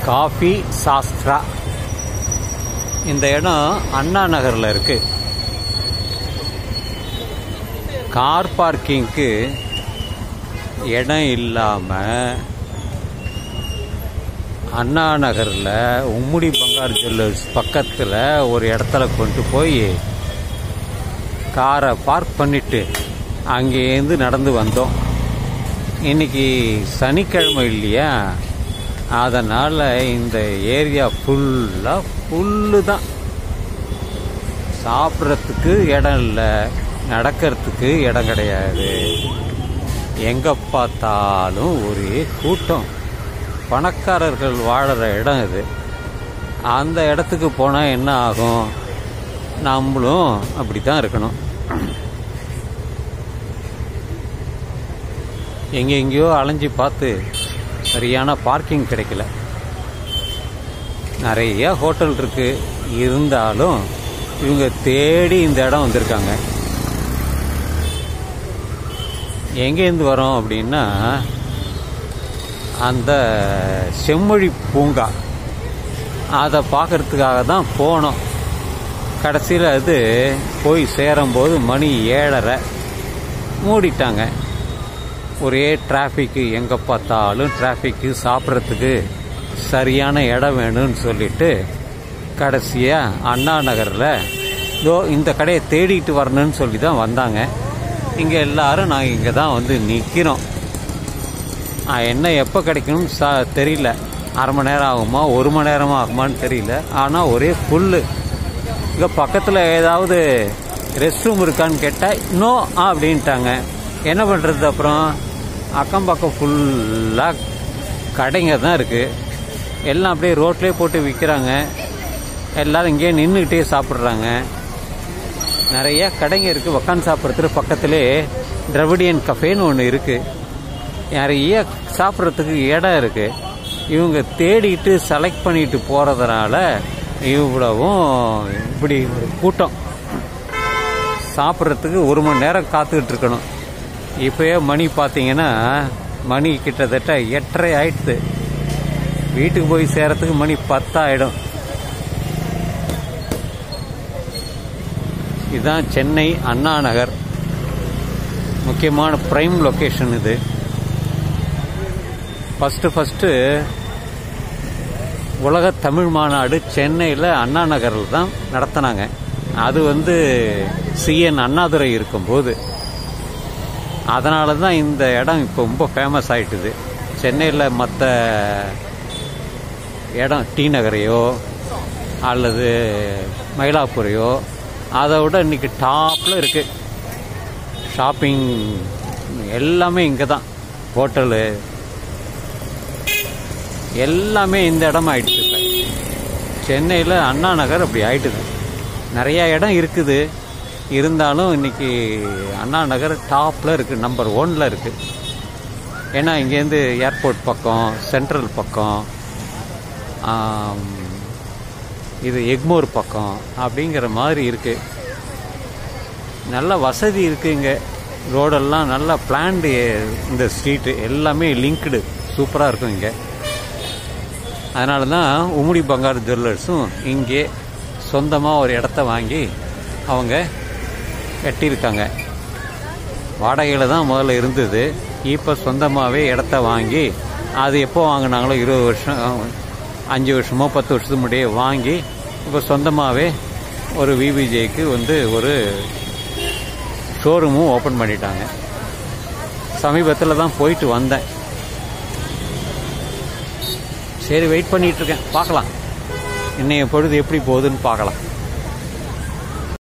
coffee சாஸ்திரா இந்த இடம் அண்ணா நகரில் இருக்கு கார் பார்க்கிங்க்கு இடம் இல்லாமல் அண்ணா நகரில் உம்முடி பங்கார் ஜுவல்லர்ஸ் பக்கத்தில் ஒரு இடத்துல கொண்டு போய் காரை பார்க் பண்ணிட்டு அங்கேருந்து நடந்து வந்தோம் இன்னைக்கு சனிக்கிழமை இல்லையா அதனால் இந்த ஏரியா ஃபுல்லாக ஃபுல்லு தான் சாப்பிட்றதுக்கு இடம் இல்லை நடக்கிறதுக்கு இடம் கிடையாது எங்கே பார்த்தாலும் ஒரே கூட்டம் பணக்காரர்கள் வாழற இடம் இது அந்த இடத்துக்கு போனால் என்ன ஆகும் நம்மளும் அப்படி தான் இருக்கணும் எங்கெங்கேயோ அலைஞ்சு பார்த்து சரியான பார்க்கிங் கிடைக்கல நிறைய ஹோட்டல் இருக்கு இருந்தாலும் இவங்க தேடி இந்த இடம் வந்திருக்காங்க எங்கேருந்து வரோம் அப்படின்னா அந்த செம்மொழி பூங்கா அதை பார்க்கறதுக்காக தான் போனோம் கடைசியில் அது போய் சேரும்போது மணி ஏழரை மூடிட்டாங்க ஒரே டிராஃபிக்கு எங்கே பார்த்தாலும் டிராஃபிக்கு சாப்பிட்றதுக்கு சரியான இடம் வேணும்னு சொல்லிட்டு கடைசியாக அண்ணா நகரில் இதோ இந்த கடையை தேடிட்டு வரணும்னு சொல்லி தான் வந்தாங்க இங்கே எல்லாரும் நாங்கள் இங்கே தான் வந்து நிற்கிறோம் என்ன எப்போ கிடைக்கணும்னு சா தெரியல அரை மணி நேரம் ஆகுமா ஒரு மணி நேரமாக ஆகுமான்னு தெரியல ஆனால் ஒரே ஃபுல்லு இங்கே பக்கத்தில் ஏதாவது ரெஸ்ட் ரூம் இருக்கான்னு கேட்டால் நோ அப்படின்ட்டாங்க என்ன பண்ணுறது அப்புறம் அக்கம் பக்கம் ஃபுல்லாக கடைங்க தான் இருக்குது எல்லாம் அப்படியே ரோட்லேயே போட்டு விற்கிறாங்க எல்லோரும் இங்கேயே நின்றுக்கிட்டே சாப்பிட்றாங்க நிறைய கடைங்க இருக்குது உக்காந்து சாப்பிட்றதுக்கு பக்கத்துலேயே திரவிடியன் கஃபேன்னு ஒன்று இருக்குது நிறைய சாப்பிட்றதுக்கு இடம் இருக்குது இவங்க தேடிட்டு செலக்ட் பண்ணிட்டு போகிறதுனால இவ்வளவும் இப்படி ஒரு கூட்டம் சாப்பிட்றதுக்கு ஒரு மணி நேரம் காத்துக்கிட்டு இருக்கணும் இப்போயே மணி பார்த்தீங்கன்னா மணி கிட்டத்தட்ட எட்டரை ஆயிடுது வீட்டுக்கு போய் சேரத்துக்கு மணி பத்தாயிடும் இதுதான் சென்னை அண்ணா நகர் முக்கியமான பிரைம் லொக்கேஷன் இது ஃபஸ்ட்டு ஃபஸ்ட்டு உலக தமிழ் மாநாடு சென்னையில் அண்ணா நகரில் தான் நடத்தினாங்க அது வந்து சிஎன் அண்ணாதுரை இருக்கும்போது அதனால தான் இந்த இடம் இப்போ ரொம்ப ஃபேமஸ் ஆயிட்டுது சென்னையில் மற்ற இடம் டி நகரையோ அல்லது மயிலாப்பூரையோ அதை விட இன்னைக்கு டாப்பில் இருக்குது ஷாப்பிங் எல்லாமே இங்கே தான் ஹோட்டலு எல்லாமே இந்த இடம் ஆயிடுச்சு இப்போ சென்னையில் அண்ணா நகர் அப்படி ஆயிட்டுது நிறைய இடம் இருக்குது இருந்தாலும் இன்னைக்கு அண்ணா நகர் டாப்பில் இருக்குது நம்பர் ஒன்ல இருக்குது ஏன்னா இங்கேருந்து ஏர்போர்ட் பக்கம் சென்ட்ரல் பக்கம் ஆம், இது எக்மோர் பக்கம் அப்படிங்கிற மாதிரி இருக்குது நல்ல வசதி இருக்குது இங்கே ரோடெல்லாம் நல்லா பிளான்டு இந்த ஸ்ட்ரீட்டு எல்லாமே லிங்க்டு சூப்பராக இருக்கும் இங்கே அதனால தான் உம்முடி பங்கார் ஜுவல்லர்ஸும் இங்கே சொந்தமாக ஒரு இடத்த வாங்கி அவங்க கட்டியிருக்காங்க வாடகையில் தான் முதல்ல இருந்தது இப்போ சொந்தமாகவே இடத்த வாங்கி அது எப்போ வாங்கினாங்களோ இருபது வருஷம் அஞ்சு வருஷமோ பத்து வருஷத்துக்கு முன்னாடியே வாங்கி இப்போ சொந்தமாகவே ஒரு விபிஜேக்கு வந்து ஒரு ஷோரூமும் ஓப்பன் பண்ணிட்டாங்க சமீபத்தில் தான் போயிட்டு வந்தேன் சரி வெயிட் பண்ணிட்டு இருக்கேன் பார்க்கலாம் இன்னைய பொழுது எப்படி போகுதுன்னு பார்க்கலாம்